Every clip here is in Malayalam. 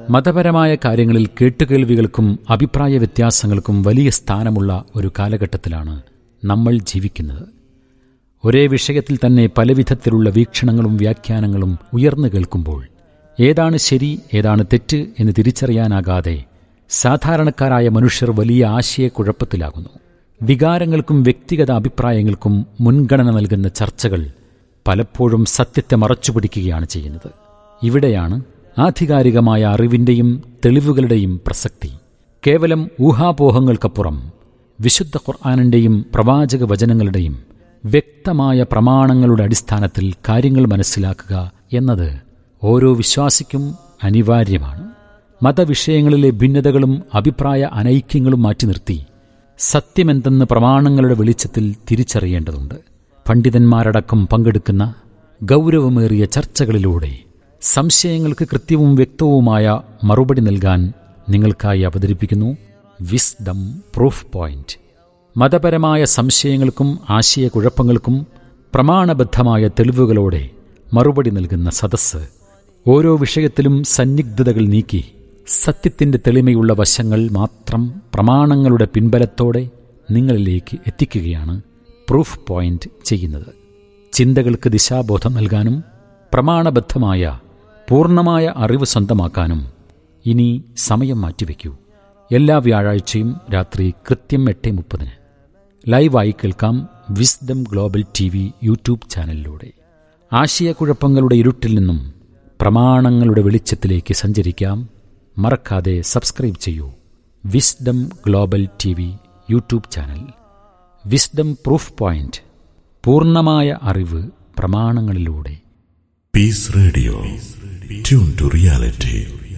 മതപരമായ കാര്യങ്ങളിൽ കേട്ടുകേൾവികൾക്കും അഭിപ്രായ വ്യത്യാസങ്ങൾക്കും വലിയ സ്ഥാനമുള്ള ഒരു കാലഘട്ടത്തിലാണ് നമ്മൾ ജീവിക്കുന്നത് ഒരേ വിഷയത്തിൽ തന്നെ പലവിധത്തിലുള്ള വീക്ഷണങ്ങളും വ്യാഖ്യാനങ്ങളും ഉയർന്നു കേൾക്കുമ്പോൾ ഏതാണ് ശരി ഏതാണ് തെറ്റ് എന്ന് തിരിച്ചറിയാനാകാതെ സാധാരണക്കാരായ മനുഷ്യർ വലിയ ആശയക്കുഴപ്പത്തിലാകുന്നു വികാരങ്ങൾക്കും വ്യക്തിഗത അഭിപ്രായങ്ങൾക്കും മുൻഗണന നൽകുന്ന ചർച്ചകൾ പലപ്പോഴും സത്യത്തെ മറച്ചുപിടിക്കുകയാണ് ചെയ്യുന്നത് ഇവിടെയാണ് ആധികാരികമായ അറിവിന്റെയും തെളിവുകളുടെയും പ്രസക്തി കേവലം ഊഹാപോഹങ്ങൾക്കപ്പുറം വിശുദ്ധ ഖുർആാനിന്റെയും പ്രവാചക വചനങ്ങളുടെയും വ്യക്തമായ പ്രമാണങ്ങളുടെ അടിസ്ഥാനത്തിൽ കാര്യങ്ങൾ മനസ്സിലാക്കുക എന്നത് ഓരോ വിശ്വാസിക്കും അനിവാര്യമാണ് മതവിഷയങ്ങളിലെ ഭിന്നതകളും അഭിപ്രായ അനൈക്യങ്ങളും മാറ്റി നിർത്തി സത്യമെന്തെന്ന് പ്രമാണങ്ങളുടെ വെളിച്ചത്തിൽ തിരിച്ചറിയേണ്ടതുണ്ട് പണ്ഡിതന്മാരടക്കം പങ്കെടുക്കുന്ന ഗൗരവമേറിയ ചർച്ചകളിലൂടെ സംശയങ്ങൾക്ക് കൃത്യവും വ്യക്തവുമായ മറുപടി നൽകാൻ നിങ്ങൾക്കായി അവതരിപ്പിക്കുന്നു വിസ്ഡം പ്രൂഫ് പോയിന്റ് മതപരമായ സംശയങ്ങൾക്കും ആശയക്കുഴപ്പങ്ങൾക്കും പ്രമാണബദ്ധമായ തെളിവുകളോടെ മറുപടി നൽകുന്ന സദസ്സ് ഓരോ വിഷയത്തിലും സന്നിഗ്ധതകൾ നീക്കി സത്യത്തിന്റെ തെളിമയുള്ള വശങ്ങൾ മാത്രം പ്രമാണങ്ങളുടെ പിൻബലത്തോടെ നിങ്ങളിലേക്ക് എത്തിക്കുകയാണ് പ്രൂഫ് പോയിന്റ് ചെയ്യുന്നത് ചിന്തകൾക്ക് ദിശാബോധം നൽകാനും പ്രമാണബദ്ധമായ പൂർണ്ണമായ അറിവ് സ്വന്തമാക്കാനും ഇനി സമയം മാറ്റിവെക്കൂ എല്ലാ വ്യാഴാഴ്ചയും രാത്രി കൃത്യം എട്ട് മുപ്പതിന് ലൈവായി കേൾക്കാം wisdom global T V YouTube ചാനലിലൂടെ ആശയക്കുഴപ്പങ്ങളുടെ ഇരുട്ടിൽ നിന്നും പ്രമാണങ്ങളുടെ വെളിച്ചത്തിലേക്ക് സഞ്ചരിക്കാം മറക്കാതെ സബ്സ്ക്രൈബ് ചെയ്യൂ wisdom global T V YouTube channel wisdom proof point പൂർണ്ണമായ അറിവ് പ്രമാണങ്ങളിലൂടെ Peace Radio. Tune to reality.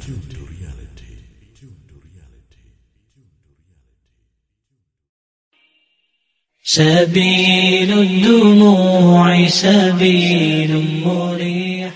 سبيل الدموع سبيل مريح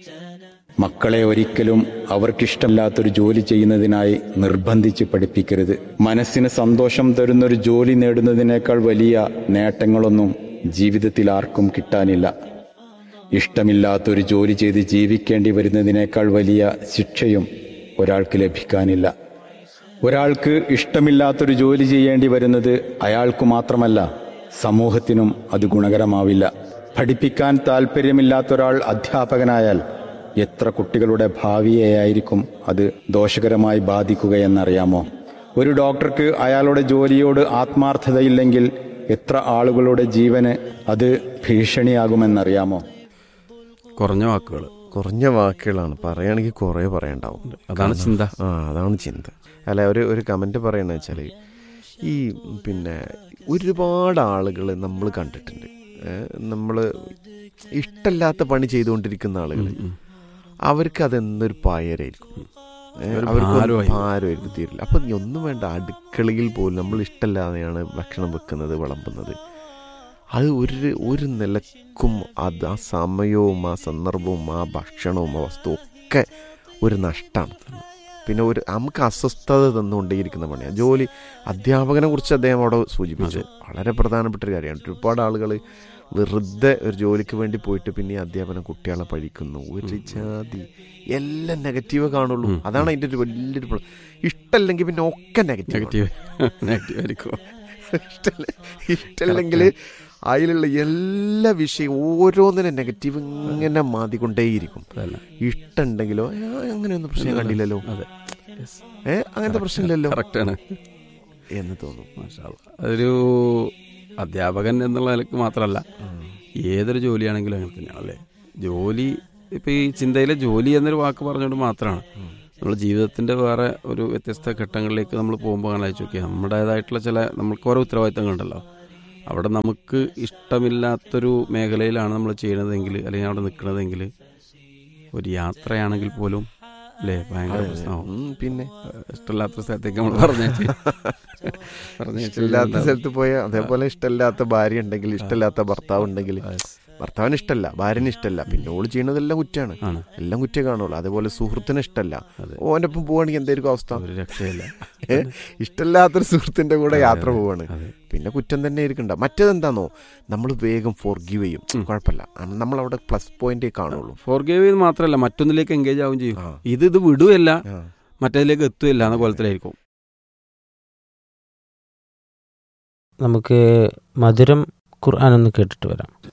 മക്കളെ ഒരിക്കലും അവർക്കിഷ്ടമില്ലാത്തൊരു ജോലി ചെയ്യുന്നതിനായി നിർബന്ധിച്ച് പഠിപ്പിക്കരുത് മനസ്സിന് സന്തോഷം തരുന്നൊരു ജോലി നേടുന്നതിനേക്കാൾ വലിയ നേട്ടങ്ങളൊന്നും ജീവിതത്തിൽ ആർക്കും കിട്ടാനില്ല ഇഷ്ടമില്ലാത്തൊരു ജോലി ചെയ്ത് ജീവിക്കേണ്ടി വരുന്നതിനേക്കാൾ വലിയ ശിക്ഷയും ഒരാൾക്ക് ലഭിക്കാനില്ല ഒരാൾക്ക് ഇഷ്ടമില്ലാത്തൊരു ജോലി ചെയ്യേണ്ടി വരുന്നത് അയാൾക്ക് മാത്രമല്ല സമൂഹത്തിനും അത് ഗുണകരമാവില്ല പഠിപ്പിക്കാൻ താല്പര്യമില്ലാത്ത ഒരാൾ അധ്യാപകനായാൽ എത്ര കുട്ടികളുടെ ഭാവിയെയായിരിക്കും അത് ദോഷകരമായി ബാധിക്കുകയെന്നറിയാമോ ഒരു ഡോക്ടർക്ക് അയാളുടെ ജോലിയോട് ആത്മാർത്ഥതയില്ലെങ്കിൽ എത്ര ആളുകളുടെ ജീവന് അത് ഭീഷണിയാകുമെന്നറിയാമോ കുറഞ്ഞ വാക്കുകൾ കുറഞ്ഞ വാക്കുകളാണ് പറയുകയാണെങ്കിൽ കുറേ പറയണ്ടാവും അതാണ് ചിന്ത. ആ അതാണ് ചിന്ത അല്ല ഒരു ഒരു കമൻറ്റ് പറയണ വെച്ചാൽ ഈ പിന്നെ ഒരുപാട് ആളുകൾ നമ്മൾ കണ്ടിട്ടുണ്ട് നമ്മൾ ഇഷ്ടമില്ലാത്ത പണി ചെയ്തുകൊണ്ടിരിക്കുന്ന ആളുകൾ അവർക്ക് അതെന്തൊരു പായരായിരിക്കും ഏ, ഒരു അവർക്ക് ഭാരമായി. ഭാരമായിരിക്കും തീരില്ല അപ്പം ഇനി ഒന്നും വേണ്ട അടുക്കളയിൽ പോലും നമ്മൾ ഇഷ്ടമില്ലാതെയാണ് ഭക്ഷണം വെക്കുന്നത് വിളമ്പുന്നത് അത് ഒരു ഒരു നിലക്കും അത് ആ സമയവും ആ സന്ദർഭവും ആ ഭക്ഷണവും ആ വസ്തുവും ഒക്കെ ഒരു നഷ്ടമാണ് പിന്നെ ഒരു നമുക്ക് അസ്വസ്ഥത തന്നുകൊണ്ടേയിരിക്കുന്ന പണിയാണ് ജോലി അധ്യാപകനെ കുറിച്ച് അദ്ദേഹം അവിടെ സൂചിപ്പിച്ചു വളരെ പ്രധാനപ്പെട്ട ഒരു കാര്യമാണ് ഒരുപാട് ആളുകൾ വെറുതെ ഒരു ജോലിക്ക് വേണ്ടി പോയിട്ട് പിന്നെ ഈ അധ്യാപനം കുട്ടികളെ പഠിക്കുന്നു ഒരു ജാതി എല്ലാം നെഗറ്റീവ് കാണുള്ളൂ അതാണ് അതിൻ്റെ ഒരു വലിയൊരു പ്ര- ഇഷ്ടമല്ലെങ്കിൽ പിന്നെ ഒക്കെ നെഗറ്റീവ് നെഗറ്റീവ് നെഗറ്റീവ് ആയിരിക്കും ഇഷ്ടല്ല ഇഷ്ടമല്ലെങ്കിൽ അതിലുള്ള എല്ലാ വിഷയം ഓരോന്നിനും നെഗറ്റീവ് ഇങ്ങനെ മാതിക്കൊണ്ടേയിരിക്കും അതല്ല ഇഷ്ടമുണ്ടെങ്കിലോ "ആ, അങ്ങനെയൊന്നും പ്രശ്നം കണ്ടില്ലല്ലോ അതെ ഏ അങ്ങനത്തെ പ്രശ്നമില്ലല്ലോ കറക്റ്റാണ് എന്ന് തോന്നും മാഷാ അല്ലാ. അതൊരു അധ്യാപകൻ എന്നുള്ള നിലക്ക് മാത്രമല്ല ഏതൊരു ജോലിയാണെങ്കിലും അങ്ങനെ തന്നെയാണ് അല്ലേ ജോലി ഇപ്പം ഈ ചിന്തയിലെ ജോലി എന്നൊരു വാക്ക് പറഞ്ഞുകൊണ്ട് മാത്രമാണ് നമ്മൾ ജീവിതത്തിന്റെ വേറെ ഒരു വ്യത്യസ്ത ഘട്ടങ്ങളിലേക്ക് നമ്മൾ പോകുമ്പോൾ അങ്ങനെ അയച്ചു നോക്കിയാൽ നമ്മുടേതായിട്ടുള്ള ചില നമ്മൾക്ക് ഓരോ ഉത്തരവാദിത്തങ്ങളുണ്ടല്ലോ അവിടെ നമുക്ക് ഇഷ്ടമില്ലാത്തൊരു മേഖലയിലാണ് നമ്മൾ ചെയ്യണതെങ്കിൽ അല്ലെങ്കിൽ അവിടെ നിൽക്കണതെങ്കിൽ ഒരു യാത്രയാണെങ്കിൽ പോലും അല്ലേ ഭയങ്കര പ്രശ്നമാവും ഉം, പിന്നെ ഇഷ്ടമില്ലാത്ത സ്ഥലത്തേക്ക് നമ്മൾ പറഞ്ഞേച്ച് ഇഷ്ടമില്ലാത്ത സ്ഥലത്ത് പോയ അതേപോലെ ഇഷ്ടമില്ലാത്ത ഭാര്യ ഉണ്ടെങ്കിൽ ഇഷ്ടമില്ലാത്ത ഭർത്താവ് ഉണ്ടെങ്കിൽ ഭർത്താവിന് ഇഷ്ടമല്ല ഭാര്യന് ഇഷ്ടമല്ല പിന്നെ ഓള് ചെയ്യണതെല്ലാം കുറ്റാണ് ആണ് എല്ലാം കുറ്റേ കാണുള്ളൂ അതേപോലെ സുഹൃത്തിന് ഇഷ്ടമല്ല അതെ. ഓൻ്റെ ഒപ്പം പോവാണെങ്കിൽ എന്തായിരിക്കും അവസ്ഥ ഒരു രക്ഷയില്ല ഏ? ഇഷ്ടമില്ലാത്തൊരു സുഹൃത്തിന്റെ കൂടെ അതെ, യാത്ര അതെ, പോവാണ് അതെ. പിന്നെ കുറ്റം തന്നെ ആയിരിക്കണ്ട മറ്റേതെന്താണോ നമ്മൾ വേഗം ഫോർഗീവ് ചെയ്യും കുഴപ്പമില്ല നമ്മൾ അവിടെ പ്ലസ് പോയിന്റേ കാണുള്ളൂ ഫോർ ഗേവ് മാത്രമല്ല മറ്റൊന്നിലേക്ക് എൻഗേജ് ആവും ചെയ്യും ആ. ഇത് ഇത് വിടുകയല്ല ആ. മറ്റേതിലേക്ക് എത്തുകയില്ല എന്ന കോലത്തിലായിരിക്കും നമുക്ക് മധുരം ഖുർആൻ ഒന്ന് കേട്ടിട്ട് വരാം